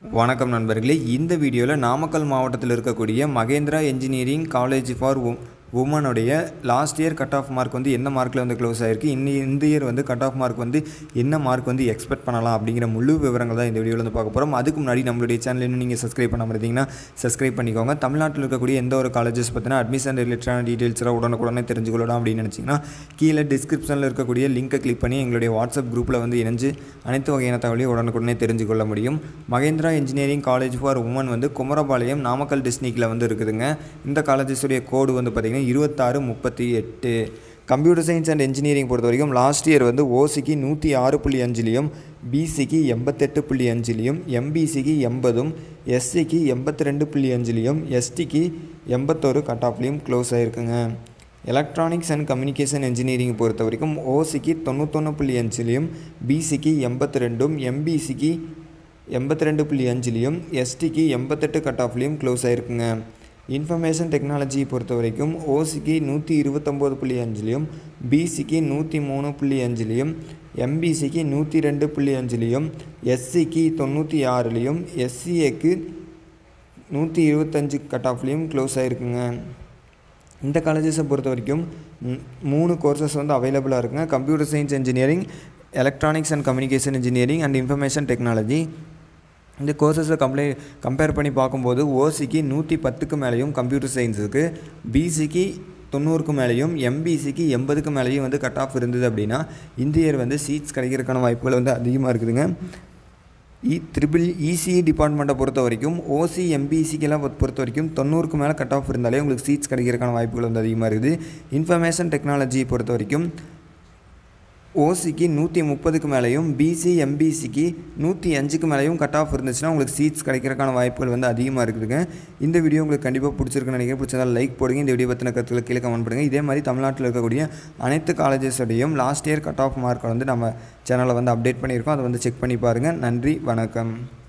வணக்கம் நண்பர்களே இந்த வீடியோவில் நாமக்கல் மாவட்டத்தில் இருக்கக்கூடிய மகேந்திரா என்ஜினியரிங் காலேஜ் ஃபார் உமனுடைய last year cut off mark வந்து என்ன மார்க்கில் வந்து க்ளோஸ் ஆகிருக்கு இன்னி இந்த இயர் வந்து கட் ஆஃப் மார்க் வந்து என்ன மார்க் வந்து எக்ஸ்பெக்ட் பண்ணலாம் அப்படிங்கிற முழு விவரங்கள் தான் இந்த வீடியோவில் வந்து பார்க்க போகிறோம் அதுக்கு முன்னாடி நம்மளுடைய சேனல் இன்னும் நீங்கள் சப்ஸ்கிரைப் பண்ணாமல் இருந்தீங்கன்னா சப்ஸ்கிரைப் பண்ணிக்கோங்க தமிழ்நாட்டில் இருக்கக்கூடிய எந்த ஒரு காலேஜஸ் பற்றினா அட்மிஷன் ரிலேட்டடான டீட்டெயில்ஸ்லாம் உடனுக்குடனே தெரிஞ்சுக்கொள்ளலாம் அப்படின்னு நினச்சிங்கன்னா கீழே டிஸ்கிரிப்ஷனில் இருக்கக்கூடிய லிங்கை கிளிக் பண்ணி எங்களுடைய வாட்ஸ்அப் குரூப்பில் வந்து இணைஞ்சு அனைத்து வகையான தகவலையும் உடனுக்குடனே தெரிஞ்சுக்கொள்ள முடியும் Mahendra engineering college for women வந்து குமரபாளையம் நாமக்கல் டிஸ்ட்ரிக்டில் வந்து இருக்குதுங்க இந்த காலேஜஸுடைய கோடு வந்து பார்த்திங்கன்னா இருபத்தாறு முப்பத்தி எட்டு கம்ப்யூட்டர் சயின்ஸ் அண்ட் இன்ஜினியரிங் பொறுத்த வரைக்கும் லாஸ்ட் இயர் வந்து ஓசிக்கு நூற்றி ஆறு புள்ளி அஞ்சுலேயும் பிசிக்கு எண்பத்தெட்டு புள்ளி அஞ்சுலேயும் எம்பிசிக்கு எண்பதும் எஸ்சிக்கு எண்பத்தி ரெண்டு புள்ளி அஞ்சுலேயும் எஸ்டிக்கு எண்பத்தோரு கட் ஆஃப்லேயும் க்ளோஸ் ஆகிருக்குங்க எலக்ட்ரானிக்ஸ் அண்ட் கம்யூனிகேஷன் இன்ஜினியரிங் பொறுத்த வரைக்கும் ஓசிக்கு தொண்ணூத்தொன்று புள்ளி அஞ்சுலேயும் பிசிக்கு எண்பத்தி ரெண்டும் எம்பிசிக்கு எண்பத்தி ரெண்டு புள்ளி அஞ்சுலேயும் எஸ்டிக்கு எண்பத்தெட்டு கட் ஆஃப்லேயும் க்ளோஸ் ஆகிருக்குங்க இன்ஃபர்மேஷன் டெக்னாலஜி பொறுத்த வரைக்கும் ஓசிக்கு நூற்றி இருபத்தொம்போது புள்ளி அஞ்சுலேயும் பிசிக்கு நூற்றி மூணு புள்ளி அஞ்சுலேயும் எம்பிசிக்கு நூற்றி ரெண்டு புள்ளி அஞ்சுலேயும் எஸ்சிக்கு தொண்ணூற்றி ஆறுலேயும் எஸ்சிஏக்கு நூற்றி இருபத்தஞ்சு கட் ஆஃப்லேயும் க்ளோஸ் ஆகிருக்குங்க இந்த காலேஜஸை பொறுத்த வரைக்கும் ம், மூணு கோர்சஸ் வந்து அவைலபிளாக இருக்குங்க computer science engineering electronics and communication engineering and information technology இந்த கோர்சஸை கம்ப்ளே கம்பேர் பண்ணி பார்க்கும்போது ஓசிக்கு நூற்றி பத்துக்கு மேலேயும் கம்ப்யூட்டர் சயின்ஸுக்கு பிசிக்கு தொண்ணூறுக்கு மேலேயும் எம்பிசிக்கு எண்பதுக்கு மேலேயும் வந்து கட் ஆஃப் இருந்தது அப்படின்னா இந்த இயர் வந்து சீட்ஸ் கிடைக்கிறதுக்கான வாய்ப்புகள் வந்து அதிகமாக இருக்குதுங்க இ ட்ரிபிள் இசிஇ டிபார்ட்மெண்ட்டை பொறுத்த வரைக்கும் ஓசி எம்பிசிக்கெல்லாம் பொறுத்த வரைக்கும் தொண்ணூறுக்கு மேலே கட் ஆஃப் இருந்தாலே உங்களுக்கு சீட்ஸ் கிடைக்கிறதுக்கான வாய்ப்புகள் வந்து அதிகமாக இருக்குது இன்ஃபர்மேஷன் டெக்னாலஜி பொறுத்த வரைக்கும் ஓசிக்கு நூற்றி முப்பதுக்கு மேலேயும் பிசி எம்பிசிக்கு நூற்றி அஞ்சுக்கு மேலேயும் கட் ஆஃப் இருந்துச்சுன்னா உங்களுக்கு சீட்ஸ் கிடைக்கிறதுக்கான வாய்ப்புகள் வந்து அதிகமாக இருக்குதுங்க இந்த வீடியோ உங்களுக்கு கண்டிப்பாக பிடிச்சிருக்குன்னு நினைக்கிறேன் பிடிச்சதால் லைக் போடுங்க இந்த வீடியோ பற்றின கருத்துக்களை கீழே கமெண்ட் பண்ணுங்கள் இதே மாதிரி தமிழ்நாட்டில் இருக்கக்கூடிய அனைத்து காலேஜஸோடையும் லாஸ்ட் இயர் கட் ஆஃப் மார்க்கை வந்து நம்ம சேனலில் வந்து அப்டேட் பண்ணியிருக்கோம் அதை வந்து செக் பண்ணி பாருங்கள் நன்றி வணக்கம்